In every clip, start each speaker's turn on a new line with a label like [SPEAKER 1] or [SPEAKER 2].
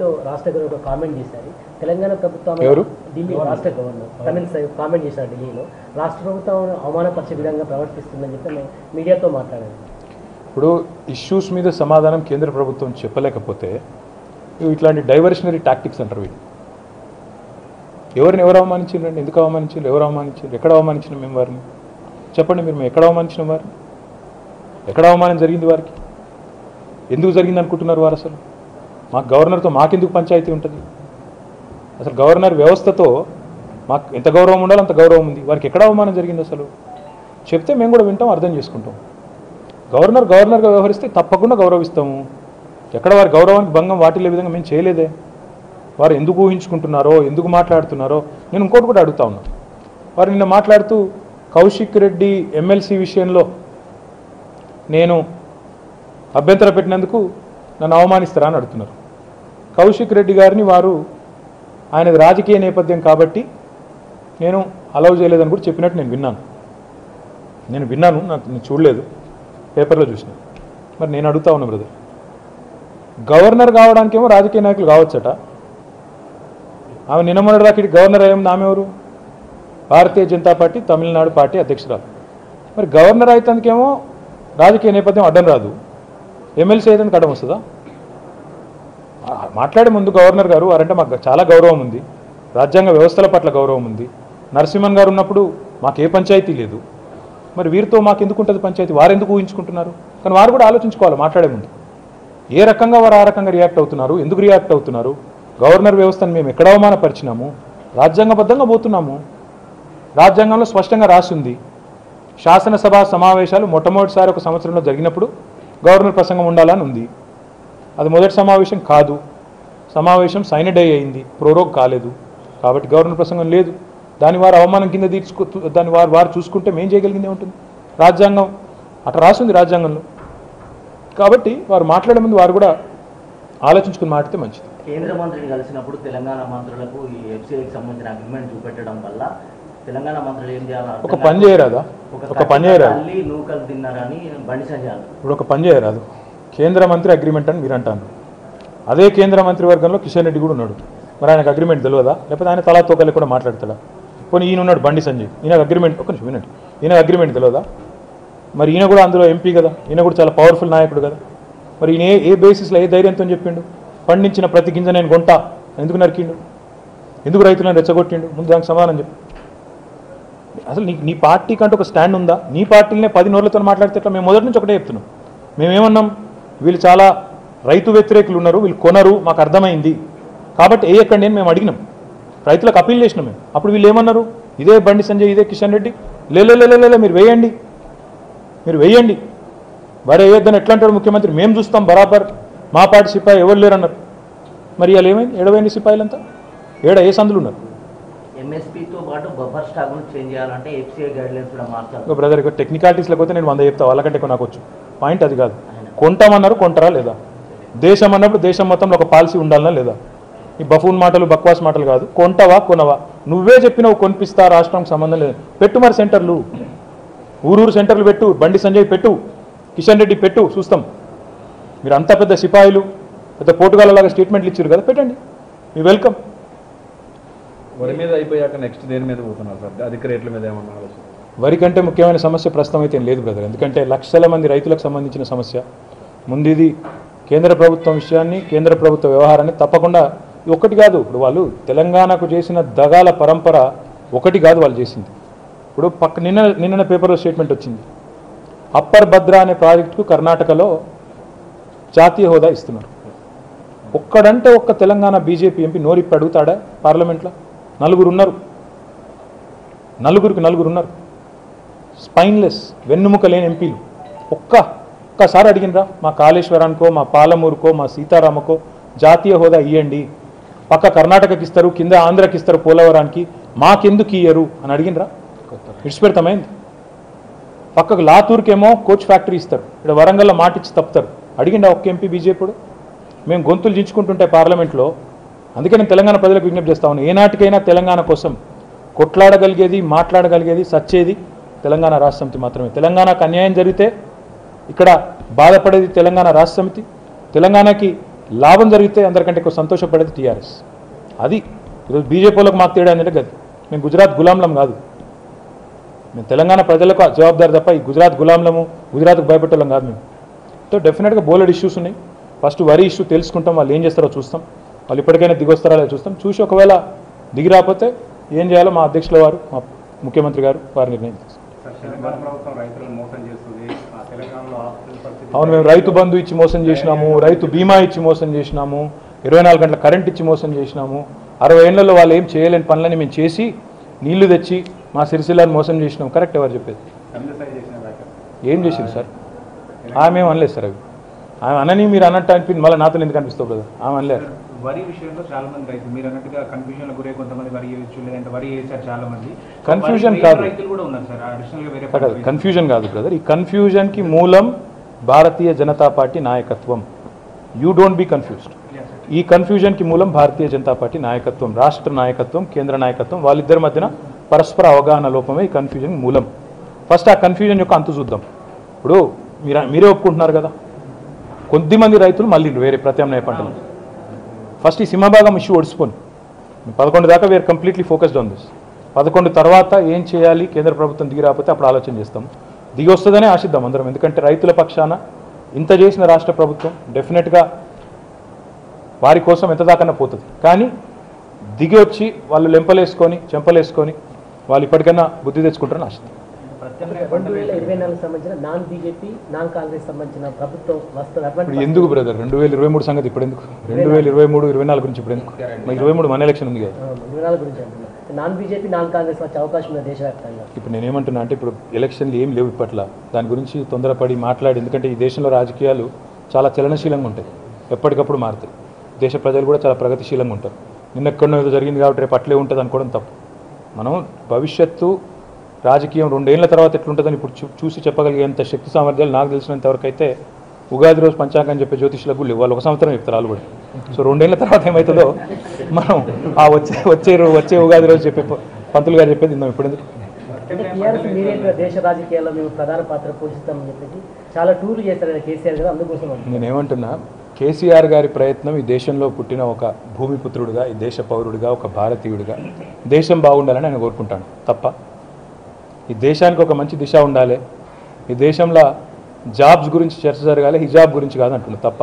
[SPEAKER 1] ఢిల్లీలో రాష్ట్ర గవర్నర్ ఒక కామెంట్ చేశారు తెలంగాణ ప్రభుత్వం
[SPEAKER 2] ఎవరు?
[SPEAKER 1] ఢిల్లీ రాష్ట్ర గవర్నర్ తమిళ సై కామెంట్ చేశారు ఢిల్లీలో రాష్ట్ర ప్రభుత్వం అవమానపరిచే విధంగా ప్రవర్తిస్తుందని చెప్పి మేము మీడియాతో మాట్లాడారు
[SPEAKER 2] ఇప్పుడు ఇష్యూస్ మీద సమాధానం కేంద్ర ప్రభుత్వం చెప్పలేకపోతే ఇవి ఇట్లాంటి డైవర్షనరీ టాక్టిక్స్ అంటారు వీటి ఎవరిని ఎవరు అవమానించారండి ఎందుకు అవమానించారు ఎవరు అవమానించారు ఎక్కడ అవమానించిన మేము వారిని చెప్పండి మీరు మేము ఎక్కడ అవమానించిన వారిని ఎక్కడ అవమానం జరిగింది వారికి ఎందుకు జరిగింది అనుకుంటున్నారు వారు అసలు మాకు గవర్నర్తో మాకెందుకు పంచాయతీ ఉంటుంది అసలు గవర్నర్ వ్యవస్థతో మాకు ఎంత గౌరవం ఉండాలో అంత గౌరవం ఉంది వారికి ఎక్కడ అవమానం జరిగింది అసలు చెప్తే మేము కూడా వింటాం అర్థం చేసుకుంటాం గవర్నర్ గవర్నర్గా వ్యవహరిస్తే తప్పకుండా గౌరవిస్తాము ఎక్కడ వారి గౌరవానికి భంగం వాటిల్లే విధంగా మేము చేయలేదే వారు ఎందుకు ఊహించుకుంటున్నారో ఎందుకు మాట్లాడుతున్నారో నేను ఇంకోటి కూడా అడుగుతా ఉన్నా వారు నిన్న మాట్లాడుతూ కౌశిక్ రెడ్డి ఎమ్మెల్సీ విషయంలో నేను అభ్యంతర పెట్టినందుకు నన్ను అవమానిస్తారా అని అడుగుతున్నారు కౌశిక్ రెడ్డి గారిని వారు ఆయనది రాజకీయ నేపథ్యం కాబట్టి నేను అలౌ చేయలేదని కూడా చెప్పినట్టు నేను విన్నాను నేను విన్నాను నాకు నేను చూడలేదు పేపర్లో చూసిన మరి నేను అడుగుతా ఉన్నా బ్రదర్ గవర్నర్ కావడానికేమో రాజకీయ నాయకులు కావచ్చట ఆమె నిన్నమొన్నటిదాకా ఇటు గవర్నర్ అయ్యింది ఆమె ఎవరు భారతీయ జనతా పార్టీ తమిళనాడు పార్టీ అధ్యక్షురాలు మరి గవర్నర్ అయితందుకేమో రాజకీయ నేపథ్యం అడ్డం రాదు ఎమ్మెల్సీ అయితే అడ్డం వస్తుందా ఆ, మాట్లాడే ముందు గవర్నర్ గారు వారంటే మాకు చాలా గౌరవం ఉంది రాజ్యాంగ వ్యవస్థల పట్ల గౌరవం ఉంది నరసింహన్ గారు ఉన్నప్పుడు మాకు ఏ పంచాయతీ లేదు మరి వీరితో మాకు ఎందుకు ఉంటుంది పంచాయతీ వారు ఎందుకు ఊహించుకుంటున్నారు కానీ వారు కూడా ఆలోచించుకోవాలి మాట్లాడే ముందు ఏ రకంగా వారు ఆ రకంగా రియాక్ట్ అవుతున్నారు ఎందుకు రియాక్ట్ అవుతున్నారు గవర్నర్ వ్యవస్థను మేము ఎక్కడ అవమానపరిచినాము రాజ్యాంగబద్ధంగా పోతున్నాము రాజ్యాంగంలో స్పష్టంగా రాసి ఉంది శాసనసభ సమావేశాలు మొట్టమొదటిసారి ఒక సంవత్సరంలో జరిగినప్పుడు గవర్నర్ ప్రసంగం ఉండాలని ఉంది అది మొదటి సమావేశం కాదు సమావేశం సైనడ్ అయింది ప్రోరోగ్ కాలేదు కాబట్టి గవర్నర్ ప్రసంగం లేదు దాని వారు అవమానం కింద తీర్చుకో దాన్ని వారు వారు చూసుకుంటే మేం చేయగలిగిందే ఉంటుంది రాజ్యాంగం అట్లా రాసింది రాజ్యాంగంలో కాబట్టి వారు మాట్లాడే ముందు వారు కూడా ఆలోచించుకుని మాట్లాడితే మంచిది
[SPEAKER 3] కేంద్ర మంత్రిని కలిసినప్పుడు తెలంగాణ మంత్రులకు ఈ ఎఫ్సీఐకి సంబంధించిన అగ్రిమెంట్ చూపెట్టడం వల్ల తెలంగాణ మంత్రులు ఏం చేయాలో అర్థం
[SPEAKER 2] ఒక పని చేయరాదా ఒక పని చేయరాదు
[SPEAKER 3] తల్లి నూకలు తిన్నారని బండి సంజయ్ అన్నారు.
[SPEAKER 2] ఇప్పుడు ఒక పని చేయరాదు కేంద్ర మంత్రి అగ్రిమెంట్ అని మీరు అంటాను అదే కేంద్ర మంత్రి వర్గంలో కిషన్ రెడ్డి కూడా ఉన్నాడు మరి ఆయనకు అగ్రిమెంట్ తెలియదా లేకపోతే ఆయన తలా తోకలు కూడా మాట్లాడతాడా పోనీ ఈయన ఉన్నాడు బండి సంజయ్ ఈయనకు అగ్రిమెంట్ ఒక నిమిషం వినండి ఈయనకు అగ్రిమెంట్ తెలియదా మరి ఈయన కూడా అందులో ఎంపీ కదా ఈయన కూడా చాలా పవర్ఫుల్ నాయకుడు కదా మరి ఈయన ఏ ఏ బేసిస్లో ఏ ధైర్యంతో చెప్పిండు పండించిన ప్రతి గింజ నేను కొంటా ఎందుకు నరికిండు ఎందుకు రైతులను రెచ్చగొట్టిండు ముందు దానికి సమాధానం చెప్పు అసలు నీ నీ పార్టీకి అంటే ఒక స్టాండ్ ఉందా నీ పార్టీలనే పది నోర్లతో మాట్లాడితే ఎట్లా మేము మొదటి నుంచి ఒకటే చెప్తున్నాం మేమేమన్నాం వీళ్ళు చాలా రైతు వ్యతిరేకులు ఉన్నారు వీళ్ళు కొనరు మాకు అర్థమైంది కాబట్టి వేయకండి అని మేము అడిగినాం రైతులకు అప్పీల్ చేసినాం మేము అప్పుడు వీళ్ళు ఏమన్నారు ఇదే బండి సంజయ్ ఇదే కిషన్ రెడ్డి లే లే, లే, లే, లే, లే, మీరు వేయండి మీరు వేయండి వరే వేయొద్దని ఎట్లా అంటాడు ముఖ్యమంత్రి మేము చూస్తాం బరాబర్ మా పార్టీ సిపాయి ఎవరు లేరు అన్నారు మరి ఇవాళ ఏమైంది ఏడవైంది సిపాయిలంతా ఏడ ఏ సందులు ఉన్నారు
[SPEAKER 3] ఎంఎస్పీతో పాటు బఫర్ స్టాక్ను చేంజ్ చేయాలంటే ఎఫ్సీఐ గైడ్ లైన్స్ కూడా మార్చాలి
[SPEAKER 2] ఇంకా బ్రదర్ ఇక టెక్నికాలిటీస్లో పోతే నేను వంద చెప్తా వాళ్ళకంటే ఎక్కువ నాకు వచ్చు పాయింట్ అది కాదు కొంటామన్నారు కొంటారా లేదా దేశం అన్నప్పుడు దేశం మొత్తంలో ఒక పాలసీ ఉండాలనా లేదా ఈ బఫూన్ మాటలు బక్వాస్ మాటలు కాదు కొంటవా కొనవా నువ్వే చెప్పినావు కొనిపిస్తా రాష్ట్రంకి సంబంధం లేదు పెట్టు మరి సెంటర్లు ఊరూరు సెంటర్లు పెట్టు బండి సంజయ్ పెట్టు కిషన్ రెడ్డి పెట్టు చూస్తాం మీరు అంత పెద్ద సిపాయిలు పెద్ద పోటుగాళ్ళలాగా స్టేట్మెంట్లు ఇచ్చారు కదా పెట్టండి మీ వెల్కమ్
[SPEAKER 4] వరి మీద అయిపోయాక నెక్స్ట్ దేని మీద పోతున్నారు సార్ అధిక రేట్ల మీద ఏమన్నా ఆలోచన
[SPEAKER 2] వరి కంటే ముఖ్యమైన సమస్య ప్రస్తుతం అయితే ఏం లేదు బ్రదర్ ఎందుకంటే లక్షల మంది రైతులకు సంబంధించిన సమస్య ముందు ఇది కేంద్ర ప్రభుత్వం విషయాన్ని కేంద్ర ప్రభుత్వ వ్యవహారాన్ని తప్పకుండా ఇది ఒకటి కాదు ఇప్పుడు వాళ్ళు తెలంగాణకు చేసిన దగాల పరంపర ఒకటి కాదు వాళ్ళు చేసింది ఇప్పుడు పక్క నిన్న నిన్న పేపర్లో స్టేట్మెంట్ వచ్చింది అప్పర్ భద్ర అనే ప్రాజెక్టుకు కర్ణాటకలో జాతీయ హోదా ఇస్తున్నారు ఒక్కడంటే ఒక్క తెలంగాణ బీజేపీ ఎంపీ నోరిప్పి అడుగుతాడా పార్లమెంట్లో నలుగురు ఉన్నారు నలుగురికి నలుగురు ఉన్నారు స్పైన్లెస్ వెన్నుముక లేని ఎంపీలు ఒక్క ఒక్కసారి అడిగినరా మా కాళేశ్వరానికో మా పాలమూరుకో మా సీతారామకో జాతీయ హోదా ఇవ్వండి పక్క కర్ణాటకకి ఇస్తారు కింద ఆంధ్రకి ఇస్తారు పోలవరానికి మాకెందుకు ఇయ్యరు అని అడిగినరా విడిచిపెడతామైంది పక్కకు లాతూర్కేమో కోచ్ ఫ్యాక్టరీ ఇస్తారు ఇక్కడ వరంగల్లో మాట ఇచ్చి తప్పుతారు అడిగిండా ఒక్క ఎంపీ బీజేపీడు మేము గొంతులు దించుకుంటుంటే పార్లమెంట్లో అందుకే నేను తెలంగాణ ప్రజలకు విజ్ఞప్తి చేస్తా ఉన్నాను ఏనాటికైనా తెలంగాణ కోసం కొట్లాడగలిగేది మాట్లాడగలిగేది సచ్చేది తెలంగాణ రాష్ట్ర సమితి మాత్రమే తెలంగాణకు అన్యాయం జరిగితే ఇక్కడ బాధపడేది తెలంగాణ రాష్ట్ర సమితి తెలంగాణకి లాభం జరిగితే అందరికంటే ఎక్కువ సంతోషపడేది టీఆర్ఎస్ అది ఈరోజు బీజేపీలకు మాకు తేడా ఏంటంటే గది మేము గుజరాత్ గులాంలం కాదు మేము తెలంగాణ ప్రజలకు ఆ జవాబుదారి తప్ప ఈ గుజరాత్ గులాంలము గుజరాత్కు భయపెట్టడం కాదు మేము సో డెఫినెట్గా బోలెడ్ ఇష్యూస్ ఉన్నాయి ఫస్ట్ వరి ఇష్యూ తెలుసుకుంటాం వాళ్ళు ఏం చేస్తారో చూస్తాం వాళ్ళు ఇప్పటికైనా దిగొస్తారా లేదో చూస్తాం చూసి ఒకవేళ దిగి రాకపోతే ఏం చేయాలో మా అధ్యక్షుల వారు మా ముఖ్యమంత్రి గారు వారి నిర్ణయం తీసుకుంటారు
[SPEAKER 5] సార్ తెలంగాణ ప్రభుత్వం రైతులను మోసం చేస్తుంది ఆ తెలంగాణలో ఆస్తుల పరిస్థితి
[SPEAKER 2] అవును మేము రైతు బంధు ఇచ్చి మోసం చేసినాము రైతు బీమా ఇచ్చి మోసం చేసినాము ఇరవై నాలుగు గంటల కరెంట్ ఇచ్చి మోసం చేసినాము అరవై ఏళ్లలో వాళ్ళు ఏం చేయలేని పనులని మేము చేసి నీళ్లు తెచ్చి మా సిరిసిల్లాని మోసం చేసినాం కరెక్ట్ ఎవరు చెప్పేది
[SPEAKER 5] తమిళసై చేసిన వ్యాఖ్యలు
[SPEAKER 2] ఏం చేసింది సార్ ఆమె ఏం అనలేదు సార్ అవి ఆమె అనని మీరు అన్నట్టు అనిపింది మళ్ళీ నాతో ఎందుకు అనిపిస్తావు బ్రదర్ ఆమె అనలేదు
[SPEAKER 6] వరి విషయంలో చాలా మంది రైతులు మీరు అన్నట్టుగా కన్ఫ్యూజన్ గురై కొంతమంది వరి వేయచ్చు లేదంటే వరి వేసారు చాలా మంది
[SPEAKER 2] Confusion
[SPEAKER 6] వరి వేయని
[SPEAKER 2] కాదు.
[SPEAKER 6] రైతులు కూడా ఉన్నారు సార్ అడిషనల్ గా వేరే
[SPEAKER 2] కాదు
[SPEAKER 6] పంటలు
[SPEAKER 2] కన్ఫ్యూజన్ కాదు బ్రదర్ ఈ కన్ఫ్యూజన్కి మూలం భారతీయ జనతా పార్టీ నాయకత్వం you don't be confused
[SPEAKER 6] Yes, sir.
[SPEAKER 2] ఈ కన్ఫ్యూజన్కి మూలం భారతీయ జనతా పార్టీ నాయకత్వం రాష్ట్ర నాయకత్వం కేంద్ర నాయకత్వం వాళ్ళిద్దరి మధ్యన పరస్పర అవగాహన లోపమే ఈ కన్ఫ్యూజన్ మూలం ఫస్ట్ ఆ కన్ఫ్యూజన్ యొక్క అంతు చూద్దాం ఇప్పుడు మీరు మీరే ఒప్పుకుంటున్నారు కదా కొద్దిమంది రైతులు మళ్ళీ వేరే ప్రత్యామ్నాయ పంటలు ఫస్ట్ ఈ సింహభాగం ఇష్యూ ఒడిసిపోను పదకొండు దాకా we're completely focused on this పదకొండు తర్వాత ఏం చేయాలి కేంద్ర ప్రభుత్వం దిగి రాకపోతే అప్పుడు ఆలోచన చేస్తాం దిగి వస్తుందనే ఆశిద్దాం అందరం ఎందుకంటే రైతుల పక్షాన ఇంత చేసిన రాష్ట్ర ప్రభుత్వం డెఫినెట్గా వారి కోసం ఎంత దాకన్నా పోతుంది కానీ దిగి వచ్చి వాళ్ళు లెంపలేసుకొని చెంపలేసుకొని వాళ్ళు ఇప్పటికైనా బుద్ధి తెచ్చుకుంటారని ఆశిద్దాం
[SPEAKER 1] రెండు వేల ఇరవై నాలుగు సంబంధించిన నాన్ బీజేపీ నాన్ కాంగ్రెస్ సంబంధించిన ప్రభుత్వం వస్తుంది
[SPEAKER 2] ఇప్పుడు
[SPEAKER 1] అటువంటి
[SPEAKER 2] ఎందుకు బ్రదర్ రెండు వేల ఇరవై మూడు సంగతి ఇప్పుడు ఎందుకు రెండు వేల ఇరవై మూడు ఇరవై నాలుగు గురించి ఇప్పుడు ఎందుకు మరి ఇరవై మూడు మన ఎలక్షన్ ఉంది కదా
[SPEAKER 1] ఆ, ఇరవై నాలుగు గురించి అంటున్నా నాన్ బీజేపీ నాన్ కాంగ్రెస్ వచ్చే అవకాశం ఉంది దేశవ్యాప్తంగా
[SPEAKER 2] ఇప్పుడు నేనేమంటున్నా అంటే ఇప్పుడు ఎలక్షన్లు ఏం లేవు ఇప్పట్లో దాని గురించి తొందరపడి మాట్లాడి ఎందుకంటే ఈ దేశంలో రాజకీయాలు చాలా చలనశీలంగా ఉంటాయి ఎప్పటికప్పుడు మారుతాయి దేశ ప్రజలు కూడా చాలా ప్రగతిశీలంగా ఉంటారు నిన్న ఎక్కడో ఏదో జరిగింది కాబట్టి రేపు అట్లే ఉంటుంది అనుకోవడం తప్పు మనం భవిష్యత్తు రాజకీయం రెండేళ్ల తర్వాత ఎట్లుంటుందని ఇప్పుడు చూ చూసి చెప్పగలిగేంత శక్తి సామర్థ్యాలు నాకు తెలిసినంత వరకు అయితే ఉగాది రోజు పంచాంగం చెప్పే జ్యోతిష్యులకు లేవు వాళ్ళు ఒక సంవత్సరం చెప్తారు వాళ్ళు కూడా సో రెండేళ్ల తర్వాత ఏమవుతుందో మనం ఆ వచ్చే వచ్చే రో- వచ్చే ఉగాది రోజు చెప్పే ప- పంతులు గారు చెప్పేది ఇందాం ఇప్పుడు ఎందుకు
[SPEAKER 1] అంటే టీఆర్ఎస్ మీడియా దేశ రాజకీయాల్లో మేము ప్రధాన పాత్ర పోషిస్తామని చెప్పేసి చాలా టూర్లు చేస్తారు కదా కేసీఆర్ గారు అందుకోసం అంటున్నా.
[SPEAKER 2] నేనేమంటున్నా కేసీఆర్ గారి ప్రయత్నం ఈ దేశంలో పుట్టిన ఒక భూమిపుత్రుడిగా ఈ దేశ పౌరుడిగా ఒక భారతీయుడిగా దేశం బాగుండాలని ఆయన కోరుకుంటాను తప్ప ఈ దేశానికి ఒక మంచి దిశ ఉండాలి ఈ దేశంలో జాబ్స్ గురించి చర్చ జరగాలి హిజాబ్ గురించి కాదు అంటున్నా తప్ప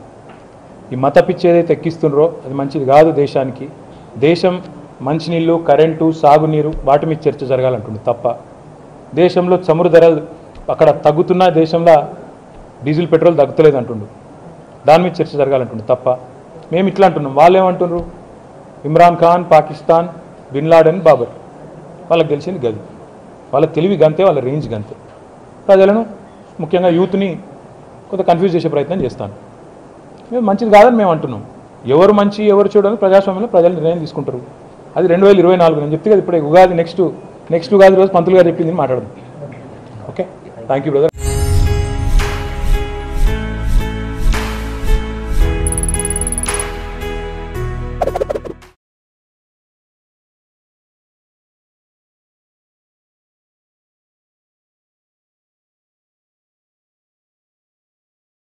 [SPEAKER 2] ఈ మత పిచ్చి ఏదైతే ఎక్కిస్తుండ్రో అది మంచిది కాదు దేశానికి దేశం మంచినీళ్ళు కరెంటు సాగునీరు వాటి మీద చర్చ జరగాలంటుంది తప్ప దేశంలో చమురు ధరలు అక్కడ తగ్గుతున్న దేశంలో డీజిల్ పెట్రోల్ తగ్గుతలేదు అంటుండు దాని మీద చర్చ జరగాలంటుండు తప్ప మేము ఇట్లా అంటున్నాం వాళ్ళు ఏమంటున్నారు ఇమ్రాన్ ఖాన్ పాకిస్తాన్ బిన్ లాడెన్ బాబర్ వాళ్ళకి తెలిసింది గది వాళ్ళ తెలివి గంతే వాళ్ళ రేంజ్ గంతే ప్రజలను ముఖ్యంగా యూత్ని కొంత కన్ఫ్యూజ్ చేసే ప్రయత్నం చేస్తాను మేము మంచిది కాదని మేము అంటున్నాం ఎవరు మంచి ఎవరు చూడాలని ప్రజాస్వామ్యంలో ప్రజలు నిర్ణయం తీసుకుంటారు అది రెండు వేల ఇరవై నాలుగు నేను చెప్తే కదా ఇప్పుడే ఉగాది నెక్స్ట్ నెక్స్ట్ ఉగాది రోజు పంతులు గారు చెప్పింది మాట్లాడదాం ఓకే థ్యాంక్ యూ బ్రదర్